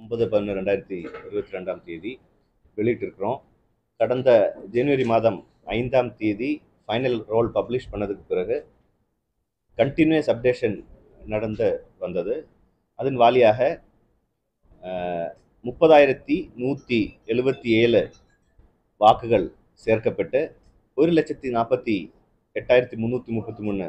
ஒன்பது பதினொன்று ரெண்டாயிரத்தி இருபத்தி ரெண்டாம் தேதி வெளியிட்டிருக்கிறோம் கடந்த ஜனவரி மாதம் ஐந்தாம் தேதி ஃபைனல் ரோல் பப்ளிஷ் பண்ணதுக்கு பிறகு கண்டினியூஸ் அப்டேஷன் நடந்து வந்தது அதன் வாலியாக முப்பதாயிரத்தி நூற்றி எழுபத்தி ஏழு வாக்குகள் சேர்க்கப்பட்டு ஒரு லட்சத்தி நாற்பத்தி எட்டாயிரத்தி முந்நூற்றி முப்பத்தி மூணு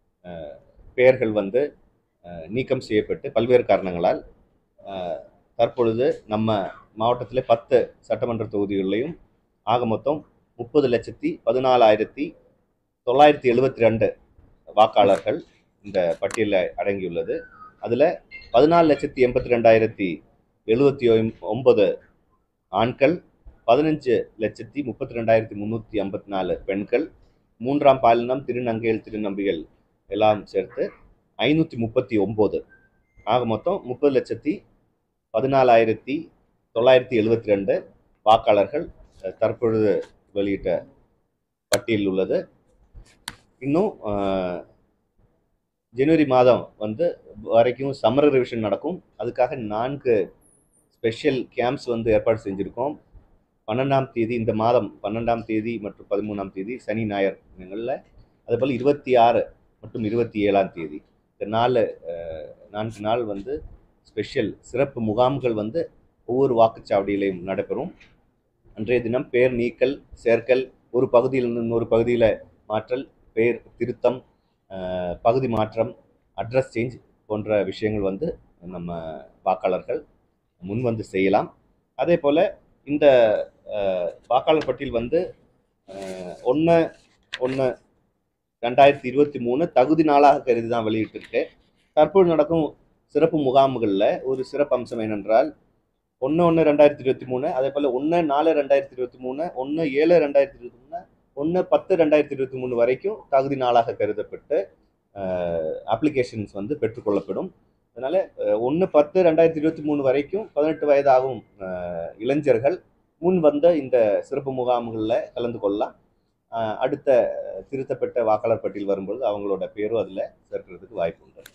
பெயர்கள் வந்து அஹ், நீக்கம் செய்யப்பட்டு பல்வேறு காரணங்களால் அஹ், தற்பொழுது நம்ம மாவட்டத்தில் பத்து சட்டமன்ற தொகுதிகளிலையும் ஆக மொத்தம் முப்பது லட்சத்தி பதினாலாயிரத்தி தொள்ளாயிரத்தி எழுபத்தி ரெண்டு வாக்காளர்கள் இந்த பட்டியலில் அடங்கியுள்ளது அதில் பதினாலு லட்சத்தி எண்பத்தி ரெண்டாயிரத்தி எழுபத்தி ஒன்பது ஆண்கள் பதினஞ்சு லட்சத்தி முப்பத்தி ரெண்டாயிரத்தி முந்நூற்றி ஐம்பத்தி நாலு பெண்கள் மூன்றாம் பாலினம் திருநங்கைகள் திருநம்பிகள் எல்லாம் சேர்த்து ஐநூற்றி முப்பத்தி ஒம்பது ஆக மொத்தம் முப்பது லட்சத்தி பதினாலாயிரத்தி தொள்ளாயிரத்தி எழுபத்தி ரெண்டு வாக்காளர்கள் அஹ், தற்பொழுது வெளியிட்ட பட்டியலில் உள்ளது இன்னும் அஹ், ஜனவரி மாதம் வந்து வரைக்கும் சம்மர் ரிவிஷன் நடக்கும் அதுக்காக நான்கு ஸ்பெஷல் கேம்ப்ஸ் வந்து ஏற்பாடு செஞ்சுருக்கோம் பன்னெண்டாம் தேதி இந்த மாதம் பன்னெண்டாம் தேதி மற்றும் பதிமூணாம் தேதி சனி ஞாயிறு தினங்களில் அதுபோல் இருபத்தி ஆறு மற்றும் இருபத்தி ஏழாம் தேதி இந்த நாலு அஹ், நான்கு நாள் வந்து ஸ்பெஷல் சிறப்பு முகாம்கள் வந்து ஒவ்வொரு வாக்குச்சாவடியிலையும் நடைபெறும் அன்றைய தினம் பேர் நீக்கல் சேர்க்கல் ஒரு பகுதியிலிருந்து இன்னொரு பகுதியில் மாற்றல் பேர் திருத்தம் அஹ், பகுதி மாற்றம் அட்ரஸ் சேஞ்ச் போன்ற விஷயங்கள் வந்து நம்ம வாக்காளர்கள் முன் வந்து செய்யலாம் அதே போல் இந்த அஹ், வாக்காளர் பட்டியல் வந்து ஒன்று ஒன்று ரெண்டாயிரத்தி இருபத்தி மூணு தகுதி நாளாக கருதி தான் வெளியிட்டிருக்கு தற்போது நடக்கும் சிறப்பு முகாம்களில் ஒரு சிறப்பு அம்சம் என்னென்றால் ஒன்று ஒன்று ரெண்டாயிரத்தி இருபத்தி மூணு அதே போல் ஒன்று நாலு ரெண்டாயிரத்தி இருபத்தி மூணு ஒன்று ஏழு ரெண்டாயிரத்தி இருபத்தி மூணு ஒன்று பத்து ரெண்டாயிரத்தி இருபத்தி மூணு வரைக்கும் தகுதி நாளாக கருதப்பட்டு அப்ளிகேஷன்ஸ் வந்து பெற்றுக்கொள்ளப்படும் அதனால் ஒன்று பத்து ரெண்டாயிரத்தி இருபத்தி மூணு வரைக்கும் பதினெட்டு வயதாகும் அஹ், இளைஞர்கள் முன் வந்த இந்த சிறப்பு முகாம்களில் கலந்து கொள்ளலாம் அஹ், அடுத்த திருத்தப்பட்ட வாக்காளர் பட்டியல் வரும்பொழுது அவங்களோட பேரும் அதில் சேர்க்கிறதுக்கு வாய்ப்பு உண்டு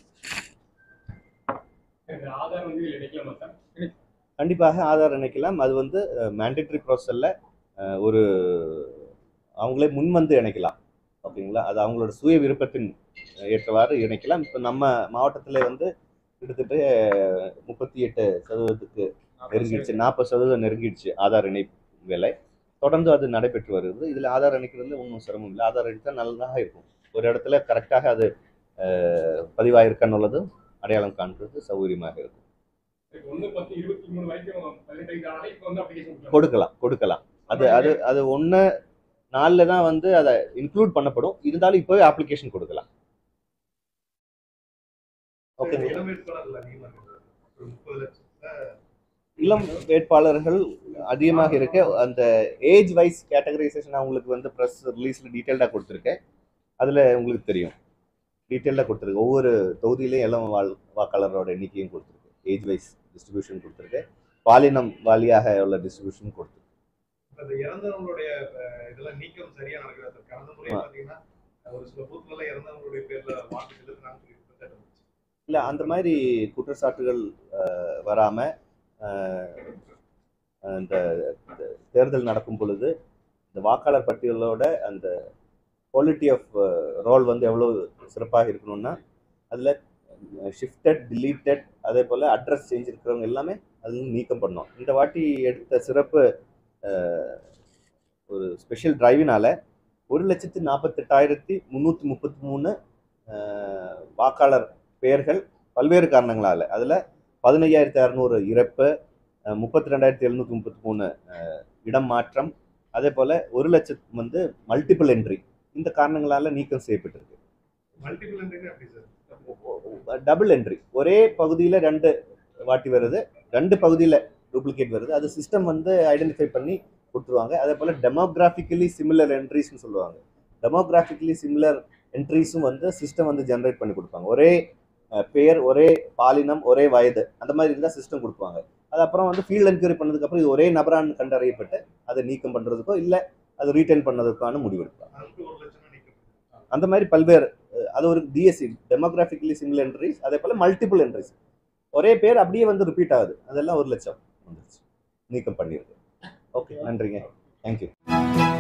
இந்த ஆதார் வந்து இதில் இணைக்கலாமா சார் கண்டிப்பாக ஆதார் இணைக்கலாம் அது வந்து மேண்டேட்ரி ப்ராசஸில் ஒரு அவங்களே முன் வந்து இணைக்கலாம் ஓகேங்களா அது அவங்களோட சுய விருப்பத்தின் ஏற்றவாறு இணைக்கலாம் இப்போ நம்ம மாவட்டத்தில் வந்து கிட்டத்தட்ட முப்பத்தி எட்டு சதவீதத்துக்கு நெருங்கிடுச்சு நாற்பது சதவீதம் நெருங்கிடுச்சு ஆதார் இணைப்பு வேலை தொடர்ந்து அது நடைபெற்று வருகிறது இதில் ஆதார் இணைக்கிறதுல ஒன்றும் சிரமம் இல்லை ஆதார் இணைத்தா நல்லதாக இருக்கும் ஒரு இடத்துல கரெக்டாக அது பதிவாயிருக்கான்னு உள்ளது அடையாளம் காண்றது சௌகரியமாக இருக்கும் ஒன்று பத்து இருபத்தி மூணு வரைக்கும் பதினெட்டு வயது ஆனாலே இப்போ வந்து அப்ளிகேஷன் கொடுக்கலாம் கொடுக்கலாம் அது அது அது ஒன்று நாளில் தான் வந்து அதை இன்க்ளூட் பண்ணப்படும் இருந்தாலும் இப்போவே அப்ளிகேஷன் கொடுக்கலாம் ஓகே இளம் வேட்பாளர்கள் அதிகமா இருக்கு ஒரு முப்பது லட்சத்துல இளம் வேட்பாளர்கள் அதிகமாக இருக்க அந்த ஏஜ் வைஸ் கேட்டகரைசேஷன் உங்களுக்கு வந்து ப்ரெஸ் ரிலீஸில் டீட்டெயில்டாக கொடுத்துருக்கேன் அதில் உங்களுக்கு தெரியும் டீட்டெயிலாக கொடுத்துருக்கு ஒவ்வொரு தொகுதியிலையும் இளம் வாழ் வாக்காளரோட எண்ணிக்கையும் கொடுத்துருக்கு ஏஜ் வைஸ் டிஸ்ட்ரிபியூஷன் கொடுத்துருக்கு பாலினம் வாலியாக உள்ள டிஸ்ட்ரிபியூஷன் கொடுத்துருக்கு இப்ப இந்த இறந்தவங்களுடைய அஹ், இதெல்லாம் நீக்கம் சரியா நடக்கிறது சார் கடந்த முறை ஆ. பாத்தீங்கன்னா ஒரு சில பூத்ல எல்லாம் இறந்தவங்களுடைய பேர்ல வாக்கு செலுத்தினாங்க சொல்லி குற்றச்சாட்டு வந்துச்சு. இல்லை அந்த மாதிரி குற்றச்சாட்டுகள் வராமல் இந்த தேர்தல் நடக்கும் பொழுது இந்த வாக்காளர் பட்டியலோட அந்த குவாலிட்டி ஆஃப் ரோல் வந்து எவ்வளோ சிறப்பாக இருக்கணும்னா அதில் ஷிஃப்டட் டிலீட்டட் அதே போல் அட்ரஸ் சேஞ்ச் இருக்கிறவங்க எல்லாமே அதில் நீக்கம் பண்ணோம் இந்த வாட்டி எடுத்த சிறப்பு அஹ், ஒரு ஸ்பெஷல் டிரைவினால ஒரு லட்சத்து நாற்பத்தெட்டாயிரத்தி முந்நூற்றி முப்பத்தி மூணு வாக்காளர் பெயர்கள் பல்வேறு காரணங்களால் அதில் பதினையாயிரத்தி அறநூறு இறப்பு முப்பத்தி ரெண்டாயிரத்தி எழுநூற்றி முப்பத்தி மூணு இடம் மாற்றம் அதே போல் ஒரு லட்சம் வந்து மல்டிபிள் என்ட்ரி இந்த காரணங்களால் நீக்கம் செய்யப்பட்டிருக்கு மல்டிபிள் என்ட்ரினா எப்படி சார் டபுள் என்ட்ரி ஒரே பகுதியில் ரெண்டு வாட்டி வருது ரெண்டு பகுதியில் டூப்ளிகேட் வருது அது சிஸ்டம் வந்து ஐடென்டிஃபை பண்ணி கொடுத்துருவாங்க அதே போல் டெமோகிராஃபிக்கலி சிமிலர் என்ட்ரிஸ்னு சொல்லுவாங்க டெமோகிராஃபிக்கலி சிமிலர் என்ட்ரிஸும் வந்து சிஸ்டம் வந்து ஜென்ரேட் பண்ணி கொடுப்பாங்க ஒரே அஹ், பெயர் ஒரே பாலினம் ஒரே வயது அந்த மாதிரி இருந்தால் சிஸ்டம் கொடுப்பாங்க அது அப்புறம் வந்து ஃபீல்டு என்கொயரி பண்ணதுக்கப்புறம் இது ஒரே நபரான்னு கண்டறியப்பட்டு அதை நீக்கம் பண்ணுறதுக்கோ இல்லை அது ரீட்டைன் பண்ணதுக்கான முடிவெடுப்பாங்க அதுக்கு ஒரு லட்சம் நீக்கம் அந்த மாதிரி பல்வேறு அஹ், அது ஒரு டிஎஸ்சி டெமோகிராஃபிக்கலி சிமிலர் என்ட்ரிஸ் அதே போல் மல்டிபிள் என்ட்ரிஸ் ஒரே பேர் அப்படியே வந்து ரிப்பீட் ஆகுது அதெல்லாம் ஒரு லட்சம் வந்துருச்சு நீக்கம் பண்ணியிருக்கு ஓகே நன்றிங்க தேங்க்யூ